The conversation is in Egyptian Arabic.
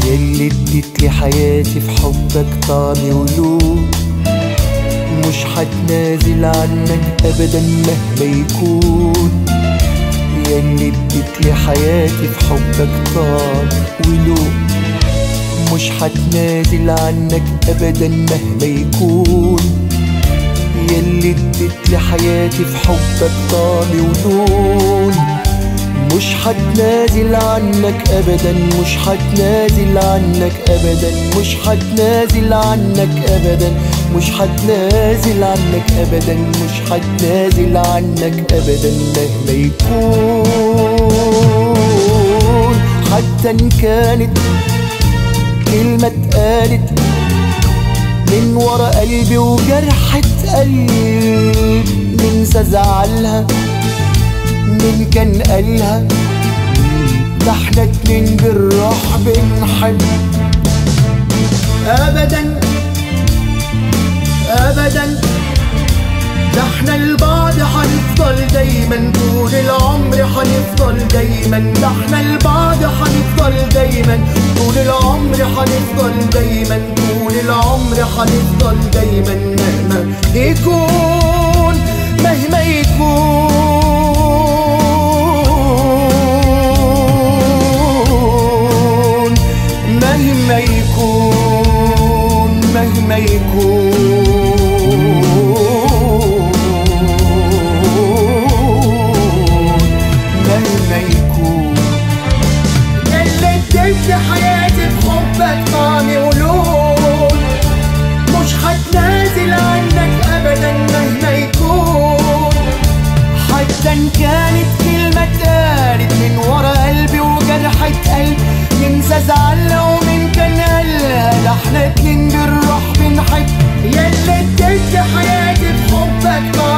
يلي اديت لي حياتي في حبك طعم ولون مش هتنازل عنك ابدا مهما يكون يلي اديت لي حياتي في حبك طعم ولون مش هتنازل عنك ابدا مهما يكون يلي اديت لي حياتي في حبك طعم ولون مش هتنازل عنك ابدا مش هتنازل عنك ابدا مش هتنازل عنك ابدا مش هتنازل عنك ابدا مش هتنازل عنك ابدا مهما يكون حتى ان كانت كلمة اتقالت من ورا قلبي وجرحة قلب ننسى زعلها من كان قالها ده احنا اتنين بالروح بنحب ابدا ابدا ده احنا لبعض هنفضل دايما طول العمر هنفضل دايما ده احنا لبعض هنفضل دايما طول العمر هنفضل دايما طول العمر هنفضل دايما مهما يكون مهما يكون مهما يكون مهما يكون مهما يكون يلي اديت حياتي بحبك طعم ولون مش هتنازل عنك ابدا مهما يكون حتى ان كانت كلمة اتقالت من ورا قلبي وجرحة قلب ننسى زعلها ومن كان قالها ده احنا اتنين بالروح بنحب يلي اديت حياتي بحبك طعم